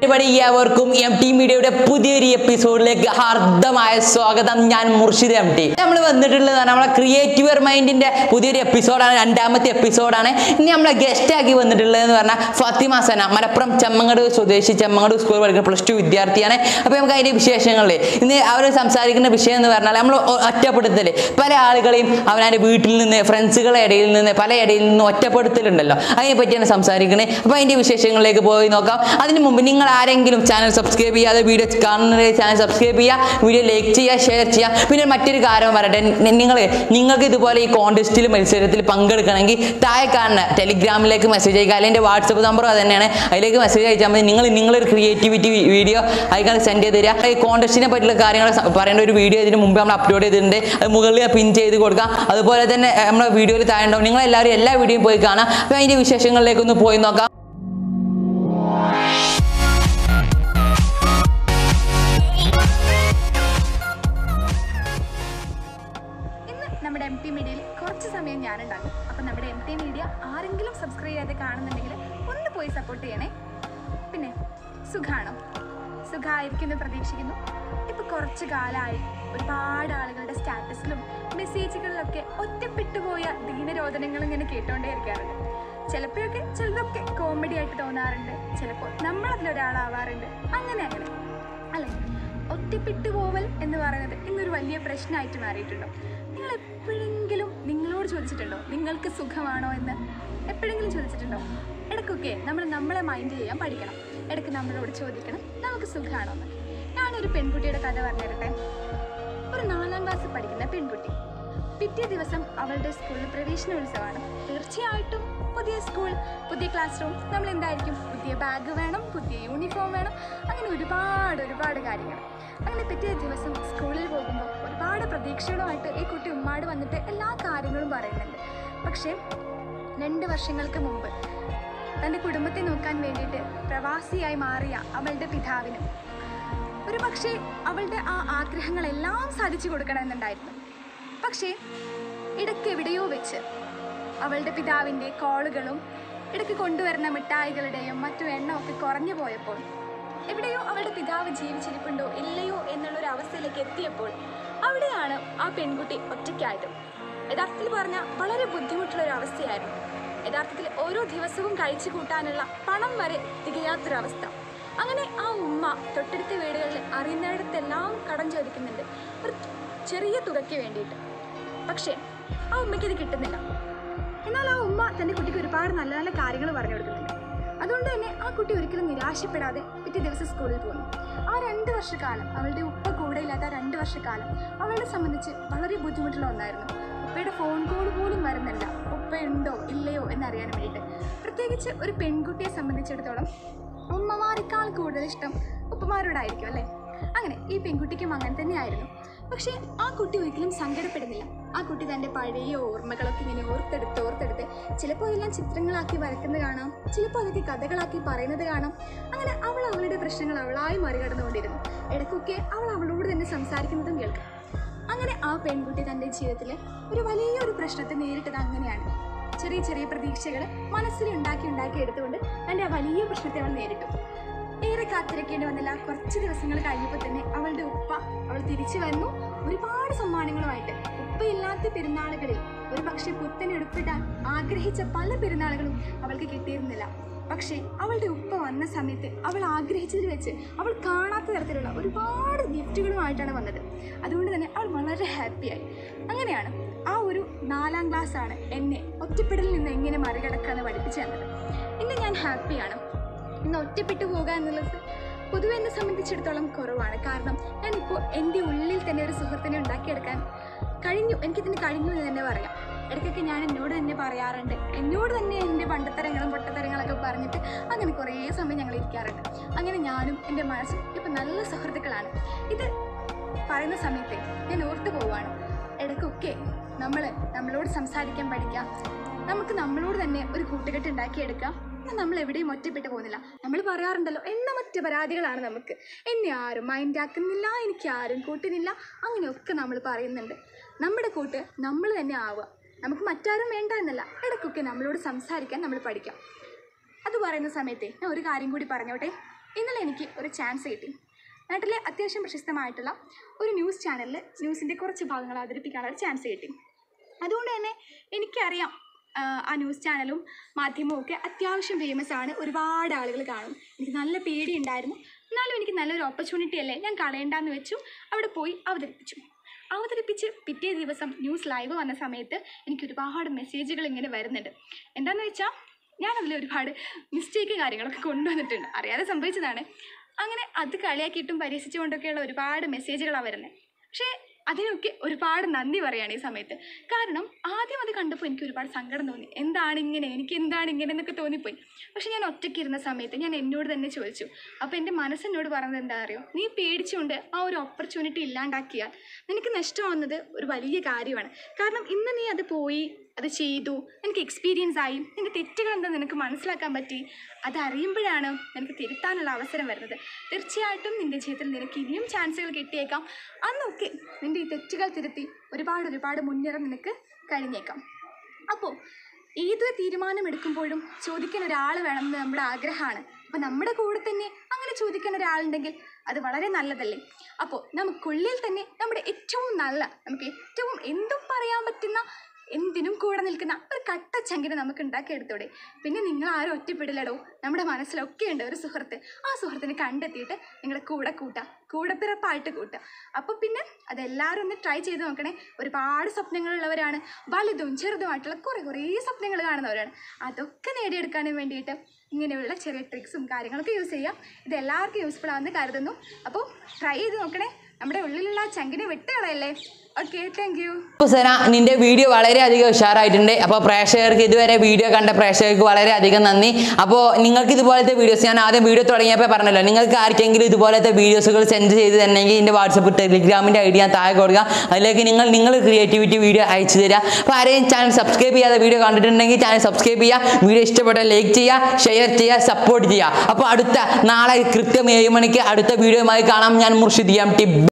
പരിപാടി ഏവർക്കും M T മീഡിയയുടെ പുതിയൊരു എപ്പിസോഡിലേക്ക് ഹാർദമായ സ്വാഗതം ഞാൻ മുർഷിദ് എം ടി നമ്മൾ വന്നിട്ടുള്ളത് നമ്മളെ ക്രിയേറ്റീവർ മൈൻഡിന്റെ പുതിയൊരു എപ്പിസോഡാണ് രണ്ടാമത്തെ എപ്പിസോഡാണ് ഇനി നമ്മളെ ഗസ്റ്റ് ആക്കി വന്നിട്ടുള്ളത് എന്ന് പറഞ്ഞാൽ ഫാത്തിമ സന മലപ്പുറം ചെമ്മങ്ങട് സ്വദേശി ചെമ്മങ്ങട് സ്കൂൾ പഠിക്കുന്ന പ്ലസ് ടു വിദ്യാർത്ഥിയാണ് അപ്പോൾ നമുക്ക് അതിന്റെ വിശേഷങ്ങളിൽ ഇന്ന് അവർ സംസാരിക്കുന്ന വിഷയം എന്ന് പറഞ്ഞാൽ നമ്മൾ ഒറ്റപ്പെടുത്തൽ പല ആളുകളെയും അവനവൻ്റെ വീട്ടിൽ നിന്ന് ഫ്രണ്ട്സുകളുടെ ഇടയിൽ നിന്ന് പല ഇടയിൽ നിന്ന് ഒറ്റപ്പെടുത്തലുണ്ടല്ലോ അതിനെ പറ്റിയാണ് സംസാരിക്കുന്നത് അപ്പോൾ അതിൻ്റെ വിശേഷങ്ങളിലേക്ക് പോയി നോക്കാം അതിന് മുമ്പ് നിങ്ങൾ ആരെങ്കിലും ചാനൽ സബ്സ്ക്രൈബ് ചെയ്യാതെ വീഡിയോ കാണുന്നത് ചാനൽ സബ്സ്ക്രൈബ് ചെയ്യുക വീഡിയോ ലൈക്ക് ചെയ്യുക ഷെയർ ചെയ്യുക പിന്നെ മറ്റൊരു കാര്യം പറയട്ടെ നിങ്ങൾ നിങ്ങൾക്ക് ഇതുപോലെ ഈ കോൺടെസ്റ്റിൽ മത്സരത്തിൽ പങ്കെടുക്കണമെങ്കിൽ താഴെ കാണുന്ന ടെലിഗ്രാമിലേക്ക് മെസ്സേജ് അയക്കുക അല്ലെങ്കിൽ എൻ്റെ വാട്സപ്പ് നമ്പറും അത് തന്നെയാണ് അതിലേക്ക് മെസ്സേജ് അയച്ചാൽ മതി നിങ്ങൾ നിങ്ങളൊരു ക്രിയേറ്റിവിറ്റി വീഡിയോ അതിക്കാണ് സെൻഡ് ചെയ്ത് തരിക ഈ കോൺടെസ്റ്റിനെ പറ്റിയുള്ള കാര്യങ്ങൾ സ- പറയേണ്ട ഒരു വീഡിയോ ഇതിന് മുമ്പ് നമ്മൾ അപ്ലോഡ് ചെയ്തിട്ടുണ്ട് അത് മുകളിൽ പിൻ ചെയ്ത് കൊടുക്കാം അതുപോലെ തന്നെ ഏർ, നമ്മുടെ വീഡിയോയിൽ താഴെ ഉണ്ടാവും നിങ്ങൾ എല്ലാവരും എല്ലാ വീഡിയോയും പോയി കാണാം അപ്പോൾ അതിൻ്റെ വിശേഷങ്ങളിലേക്ക് ഒന്ന് പോയി നോക്കാം ഇന്ന് നമ്മുടെ എം ടി മീഡിയയിൽ കുറച്ച് സമയം ഞാനുണ്ടാകും അപ്പം നമ്മുടെ എം ടി മീഡിയ ആരെങ്കിലും സബ്സ്ക്രൈബ് ചെയ്യാതെ കാണുന്നുണ്ടെങ്കിൽ ഒന്ന് പോയി സപ്പോർട്ട് ചെയ്യണേ പിന്നെ സുഖാണോ സുഖമായിരിക്കുമെന്ന് പ്രതീക്ഷിക്കുന്നു ഇപ്പൊ കുറച്ച് കാലമായി ഒരുപാട് ആളുകളുടെ സ്റ്റാറ്റസിലും മെസ്സേജുകളിലൊക്കെ ഒറ്റപ്പെട്ടു പോയ ദീനരോധനങ്ങൾ ഇങ്ങനെ കേട്ടോണ്ടേ ഇരിക്കാറുണ്ട് ചിലപ്പോഴൊക്കെ ചിലതൊക്കെ കോമഡി ആയിട്ട് തോന്നാറുണ്ട് ചിലപ്പോൾ നമ്മൾ അതിലൊരാളാവാറുണ്ട് അങ്ങനെ അങ്ങനെ അല്ലേ ഒറ്റപ്പെട്ടു പോവൽ എന്ന് പറയുന്നത് ഇന്നൊരു വലിയ പ്രശ്നമായിട്ട് മാറിയിട്ടുണ്ടോ നിങ്ങൾ എപ്പോഴെങ്കിലും നിങ്ങളോട് ചോദിച്ചിട്ടുണ്ടോ നിങ്ങൾക്ക് സുഖമാണോ എന്ന് എപ്പോഴെങ്കിലും ചോദിച്ചിട്ടുണ്ടോ ഇടയ്ക്കൊക്കെ നമ്മൾ നമ്മളെ മൈൻഡ് ചെയ്യാൻ പഠിക്കണം ഇടയ്ക്ക് നമ്മളോട് ചോദിക്കണം നമുക്ക് സുഖമാണോ എന്ന് ഞാനൊരു പെൺകുട്ടിയുടെ കഥ പറഞ്ഞു തരട്ടെ ഒരു നാലാം ക്ലാസ്സിൽ പഠിക്കുന്ന പെൺകുട്ടി പിറ്റേ ദിവസം അവളുടെ സ്കൂളിൽ പ്രവേശനോത്സവമാണ് തീർച്ചയായിട്ടും പുതിയ സ്കൂൾ പുതിയ ക്ലാസ് റൂം നമ്മൾ എന്തായിരിക്കും പുതിയ ബാഗ് വേണം പുതിയ യൂണിഫോം വേണം അങ്ങനെ ഒരുപാട് ഒരുപാട് കാര്യങ്ങൾ അങ്ങനെ പിറ്റേ ദിവസം സ്കൂളിൽ പോകുമ്പോൾ ഒരുപാട് പ്രതീക്ഷകളുമായിട്ട് ഈ കുട്ടി ഉമ്മാട് വന്നിട്ട് എല്ലാ കാര്യങ്ങളും പറയുന്നുണ്ട് പക്ഷേ രണ്ട് വർഷങ്ങൾക്ക് മുമ്പ് തൻ്റെ കുടുംബത്തെ നോക്കാൻ വേണ്ടിയിട്ട് പ്രവാസിയായി മാറിയ അവളുടെ പിതാവിനും ഒരു പക്ഷേ അവളുടെ ആ ആഗ്രഹങ്ങളെല്ലാം സാധിച്ചു കൊടുക്കണമെന്നുണ്ടായിരുന്നു പക്ഷേ ഇടയ്ക്ക് എവിടെയോ വെച്ച് അവളുടെ പിതാവിൻ്റെ കോളുകളും ഇടയ്ക്ക് കൊണ്ടുവരുന്ന മിഠായികളുടെയും മറ്റു എണ്ണമൊക്കെ കുറഞ്ഞു പോയപ്പോൾ എവിടെയോ അവളുടെ പിതാവ് ജീവിച്ചിരിപ്പുണ്ടോ ഇല്ലയോ എന്നുള്ളൊരു അവസ്ഥയിലേക്ക് എത്തിയപ്പോൾ അവിടെയാണ് ആ പെൺകുട്ടി ഒറ്റയ്ക്കായത് യഥാർത്ഥത്തിൽ പറഞ്ഞാൽ വളരെ ബുദ്ധിമുട്ടുള്ള ഒരു അവസ്ഥയായിരുന്നു യഥാർത്ഥത്തിൽ ഓരോ ദിവസവും കഴിച്ചു കൂട്ടാനുള്ള പണം വരെ തികയാത്തൊരവസ്ഥ അങ്ങനെ ആ ഉമ്മ തൊട്ടടുത്ത വീടുകളിൽ അറിയുന്നിടത്തെല്ലാം കടം ചോദിക്കുന്നുണ്ട് ഒരു ചെറിയ തുകയ്ക്ക് വേണ്ടിയിട്ട് പക്ഷേ ആ ഉമ്മയ്ക്ക് ഇത് കിട്ടുന്നില്ല എന്നാൽ ആ ഉമ്മ തൻ്റെ കുട്ടിക്ക് ഒരുപാട് നല്ല നല്ല കാര്യങ്ങൾ പറഞ്ഞു കൊടുക്കുന്നുണ്ട് അതുകൊണ്ട് തന്നെ ആ കുട്ടി ഒരിക്കലും നിരാശപ്പെടാതെ പിറ്റേ ദിവസം സ്കൂളിൽ പോകുന്നു ആ രണ്ട് വർഷക്കാലം അവളുടെ ഉപ്പ കൂടെ ഇല്ലാത്ത ആ രണ്ട് വർഷക്കാലം അവളെ സംബന്ധിച്ച് വളരെ ബുദ്ധിമുട്ടുള്ള ഒന്നായിരുന്നു ഉപ്പയുടെ ഫോൺ കോൾ പോലും വരുന്നില്ല ഉപ്പയുണ്ടോ ഇല്ലയോ എന്നറിയാൻ വേണ്ടിയിട്ട് പ്രത്യേകിച്ച് ഒരു പെൺകുട്ടിയെ സംബന്ധിച്ചിടത്തോളം ഉമ്മമാരെക്കാൾ കൂടുതൽ ഇഷ്ടം ഉപ്പമാരോടായിരിക്കും അല്ലേ അങ്ങനെ ഈ പെൺകുട്ടിക്കും അങ്ങനെ തന്നെയായിരുന്നു പക്ഷേ ആ കുട്ടി ഒരിക്കലും സങ്കടപ്പെടുന്നില്ല ആ കുട്ടി തൻ്റെ പഴയ ഓർമ്മകളൊക്കെ ഇങ്ങനെ ഓർത്തെടുത്ത് ഓർത്തെടുത്ത് ചിലപ്പോൾ അതെല്ലാം ചിത്രങ്ങളാക്കി വരക്കുന്നത് കാണാം ചിലപ്പോൾ അതൊക്കെ കഥകളാക്കി പറയുന്നത് കാണാം അങ്ങനെ അവൾ അവളുടെ പ്രശ്നങ്ങൾ അവളായി മറികടന്നുകൊണ്ടിരുന്നു ഇടയ്ക്കൊക്കെ അവൾ അവളോട് തന്നെ സംസാരിക്കുന്നതും കേൾക്കും അങ്ങനെ ആ പെൺകുട്ടി തൻ്റെ ജീവിതത്തിൽ ഒരു വലിയൊരു പ്രശ്നത്തെ നേരിട്ടത് അങ്ങനെയാണ് ചെറിയ ചെറിയ പ്രതീക്ഷകൾ മനസ്സിൽ ഉണ്ടാക്കി ഉണ്ടാക്കി എടുത്തുകൊണ്ട് തൻ്റെ ആ വലിയ പ്രശ്നത്തെ അവൾ നേരിട്ടു ഏറെ കാത്തിരിക്കേണ്ടി വന്നില്ല കുറച്ച് ദിവസങ്ങൾ കഴിഞ്ഞപ്പോൾ തന്നെ അവളുടെ ഉപ്പ അവൾ തിരിച്ചു വന്നു ഒരുപാട് സമ്മാനങ്ങളുമായിട്ട് ഉപ്പയില്ലാത്ത പെരുന്നാളുകളിൽ ഒരു പക്ഷേ പുത്തൻ ഉടുപ്പിടാൻ ആഗ്രഹിച്ച പല പെരുന്നാളുകളും അവൾക്ക് കിട്ടിയിരുന്നില്ല പക്ഷേ അവളുടെ ഉപ്പ വന്ന സമയത്ത് അവൾ ആഗ്രഹിച്ചതിൽ വെച്ച് അവൾ കാണാത്ത തരത്തിലുള്ള ഒരുപാട് ഗിഫ്റ്റുകളുമായിട്ടാണ് വന്നത് അതുകൊണ്ട് തന്നെ അവൾ വളരെ ഹാപ്പിയായി അങ്ങനെയാണ് ആ ഒരു നാലാം ക്ലാസ് ആണ് എന്നെ ഒറ്റപ്പെടലിൽ നിന്ന് എങ്ങനെ മറികടക്കാന്ന് പഠിപ്പിച്ചു തന്നത് ഇന്ന് ഞാൻ ഹാപ്പിയാണ് ഇന്ന് ഒറ്റപ്പെട്ടു പോകുക എന്നുള്ളത് പൊതുവെ എന്നെ സംബന്ധിച്ചിടത്തോളം കുറവാണ് കാരണം ഞാനിപ്പോൾ എൻ്റെ ഉള്ളിൽ തന്നെ ഒരു സുഹൃത്തിനെ ഉണ്ടാക്കിയെടുക്കാൻ കഴിഞ്ഞു എനിക്കിതിന് കഴിഞ്ഞു എന്ന് തന്നെ പറയാം ഇടയ്ക്കൊക്കെ ഞാൻ എന്നോട് തന്നെ പറയാറുണ്ട് എന്നോട് തന്നെ എൻ്റെ പണ്ടത്തരങ്ങളും പൊട്ടത്തരങ്ങളൊക്കെ പറഞ്ഞിട്ട് അങ്ങനെ കുറേ സമയം ഞങ്ങൾ ഇരിക്കാറുണ്ട് അങ്ങനെ ഞാനും എൻ്റെ മനസ്സും ഇപ്പം നല്ല സുഹൃത്തുക്കളാണ് ഇത് പറയുന്ന സമയത്ത് ഞാൻ ഓർത്തു പോവാണ് ഇടയ്ക്കൊക്കെ നമ്മൾ നമ്മളോട് സംസാരിക്കാൻ പഠിക്കാം നമുക്ക് നമ്മളോട് തന്നെ ഒരു കൂട്ടുകെട്ട് ഉണ്ടാക്കിയെടുക്കാം എന്നാൽ നമ്മൾ എവിടെയും ഒറ്റപ്പെട്ടു പോകുന്നില്ല നമ്മൾ പറയാറുണ്ടല്ലോ എണ്ണമറ്റ പരാതികളാണ് നമുക്ക് എന്നെ ആരും മൈൻഡാക്കുന്നില്ല എനിക്ക് ആരും കൂട്ടുന്നില്ല അങ്ങനെയൊക്കെ നമ്മൾ പറയുന്നുണ്ട് നമ്മുടെ കൂട്ട് നമ്മൾ തന്നെ ആവുക നമുക്ക് മറ്റാരും വേണ്ട എന്നല്ല ഇടയ്ക്കൊക്കെ നമ്മളോട് സംസാരിക്കാൻ നമ്മൾ പഠിക്കാം അത് പറയുന്ന സമയത്ത് ഞാൻ ഒരു കാര്യം കൂടി പറഞ്ഞോട്ടെ ഇന്നലെ എനിക്ക് ഒരു ചാൻസ് കിട്ടി നാട്ടിലെ അത്യാവശ്യം പ്രശസ്തമായിട്ടുള്ള ഒരു ന്യൂസ് ചാനലിൽ ന്യൂസിൻ്റെ കുറച്ച് ഭാഗങ്ങൾ അവതരിപ്പിക്കാനുള്ള ഒരു ചാൻസ് കിട്ടി അതുകൊണ്ട് തന്നെ എനിക്കറിയാം ആ, ആ ന്യൂസ് ചാനലും മാധ്യമവും ഒക്കെ അത്യാവശ്യം ഫേമസ് ആണ് ഒരുപാട് ആളുകൾ കാണും എനിക്ക് നല്ല പേടിയുണ്ടായിരുന്നു എന്നാലും എനിക്ക് നല്ലൊരു ഓപ്പർച്യൂണിറ്റി അല്ലേ ഞാൻ കളയണ്ടെന്ന് വെച്ചു അവിടെ പോയി അവതരിപ്പിച്ചു അവതരിപ്പിച്ച് പിറ്റേ ദിവസം ന്യൂസ് ലൈവ് വന്ന സമയത്ത് എനിക്ക് ഒരുപാട് മെസ്സേജുകൾ ഇങ്ങനെ വരുന്നുണ്ട് എന്താണെന്ന് വെച്ചാൽ ഞാനതിൽ ഒരുപാട് മിസ്റ്റേക്ക് കാര്യങ്ങളൊക്കെ കൊണ്ടുവന്നിട്ടുണ്ട് അറിയാതെ സംഭവിച്ചതാണ് അങ്ങനെ അത് കളിയാക്കിയിട്ടും പരിഹസിച്ചുകൊണ്ടൊക്കെയുള്ള ഒരുപാട് മെസ്സേജുകളാണ് വരുന്നത് പക്ഷേ അതിനൊക്കെ ഒരുപാട് നന്ദി പറയുകയാണ് ഈ സമയത്ത് കാരണം ആദ്യം അത് കണ്ടപ്പോൾ എനിക്ക് ഒരുപാട് സങ്കടം തോന്നി എന്താണ് ഇങ്ങനെ എനിക്ക് എന്താണ് ഇങ്ങനെ എന്നൊക്കെ തോന്നിപ്പോയി പക്ഷെ ഞാൻ ഒറ്റയ്ക്ക് ഇരുന്ന സമയത്ത് ഞാൻ എന്നോട് തന്നെ ചോദിച്ചു അപ്പോൾ എൻ്റെ മനസ്സെന്നോട് പറഞ്ഞത് എന്താ അറിയോ നീ പേടിച്ചുകൊണ്ട് ആ ഒരു ഓപ്പർച്യൂണിറ്റി ഇല്ലാണ്ടാക്കിയാൽ നിനക്ക് നഷ്ടമാവുന്നത് ഒരു വലിയ കാര്യമാണ് കാരണം ഇന്ന് നീ അത് പോയി അത് ചെയ്തു നിനക്ക് എക്സ്പീരിയൻസ് ആയി നിന്റെ തെറ്റുകൾ എന്താ നിനക്ക് മനസ്സിലാക്കാൻ പറ്റി അത് അറിയുമ്പോഴാണ് നിനക്ക് തിരുത്താനുള്ള അവസരം വരുന്നത് തീർച്ചയായിട്ടും നിന്റെ ജീവിതത്തിൽ നിനക്ക് ഇനിയും ചാൻസുകൾ കിട്ടിയേക്കാം അന്നൊക്കെ നിന്റെ ഈ തെറ്റുകൾ തിരുത്തി ഒരുപാട് ഒരുപാട് മുന്നേറാൻ നിനക്ക് കഴിഞ്ഞേക്കാം അപ്പോൾ ഏത് തീരുമാനമെടുക്കുമ്പോഴും ചോദിക്കാൻ ഒരാൾ വേണമെന്ന് നമ്മുടെ ആഗ്രഹമാണ് അപ്പോൾ നമ്മുടെ കൂടെ തന്നെ അങ്ങനെ ചോദിക്കാൻ ഒരാളുണ്ടെങ്കിൽ അത് വളരെ നല്ലതല്ലേ അപ്പോൾ നമുക്കുള്ളിൽ തന്നെ നമ്മുടെ ഏറ്റവും നല്ല നമുക്ക് ഏറ്റവും എന്തും പറയാൻ പറ്റുന്ന എന്തിനും കൂടെ നിൽക്കുന്ന ഒരു കട്ട ചങ്കിനെ നമുക്ക് ഉണ്ടാക്കിയെടുത്തൂടെ പിന്നെ നിങ്ങൾ ആരും ഒറ്റപ്പെടില്ലടോ നമ്മുടെ മനസ്സിലൊക്കെ ഉണ്ട് ഒരു സുഹൃത്ത് ആ സുഹൃത്തിനെ കണ്ടെത്തിയിട്ട് നിങ്ങളുടെ കൂടെ കൂട്ടാം കൂടപ്പിറപ്പായിട്ട് കൂട്ടുക അപ്പോൾ പിന്നെ അതെല്ലാവരും ഒന്ന് ട്രൈ ചെയ്ത് നോക്കണേ ഒരുപാട് സ്വപ്നങ്ങളുള്ളവരാണ് വലുതും ചെറുതുമായിട്ടുള്ള കുറേ കുറേ സ്വപ്നങ്ങൾ കാണുന്നവരാണ് അതൊക്കെ നേടിയെടുക്കാനും വേണ്ടിയിട്ട് ഇങ്ങനെയുള്ള ചെറിയ ട്രിക്സും കാര്യങ്ങളൊക്കെ യൂസ് ചെയ്യാം ഇത് എല്ലാവർക്കും യൂസ്ഫുൾ ആണെന്ന് കരുതുന്നു അപ്പോൾ ട്രൈ ചെയ്ത് നോക്കണേ നമ്മുടെ ഉള്ളിലുള്ള ആ ചങ്കിനെ വിട്ടുകളയല്ലേ ഓക്കെ താങ്ക് യു ഹുസന നിന്റെ വീഡിയോ വളരെയധികം ഉഷാറായിട്ടുണ്ട് അപ്പോൾ പ്രേക്ഷകർക്ക് ഇതുവരെ വീഡിയോ കണ്ട പ്രേക്ഷകർക്ക് വളരെയധികം നന്ദി അപ്പോൾ നിങ്ങൾക്ക് ഇതുപോലത്തെ വീഡിയോസ് ഞാൻ ആദ്യം വീഡിയോ തുടങ്ങിയപ്പോൾ പറഞ്ഞല്ലോ നിങ്ങൾക്ക് ആർക്കെങ്കിലും ഇതുപോലത്തെ വീഡിയോസുകൾ സെൻഡ് ചെയ്ത് തന്നെങ്കിൽ എൻ്റെ വാട്സപ്പ് ടെലിഗ്രാമിൻ്റെ ഐഡിയ ഞാൻ താഴെ കൊടുക്കുക അതിലേക്ക് നിങ്ങൾ നിങ്ങൾ ക്രിയേറ്റിവിറ്റി വീഡിയോ അയച്ചു തരിക അപ്പോൾ ആരെയും ചാനൽ സബ്സ്ക്രൈബ് ചെയ്യാതെ വീഡിയോ കണ്ടിട്ടുണ്ടെങ്കിൽ ചാനൽ സബ്സ്ക്രൈബ് ചെയ്യുക വീഡിയോ ഇഷ്ടപ്പെട്ടാൽ ലൈക്ക് ചെയ്യുക ഷെയർ ചെയ്യുക സപ്പോർട്ട് ചെയ്യുക അപ്പോൾ അടുത്ത നാളെ കൃത്യം ഏഴ് മണിക്ക് അടുത്ത വീഡിയോയുമായി കാണാം ഞാൻ മുർഷിദ് എം ടി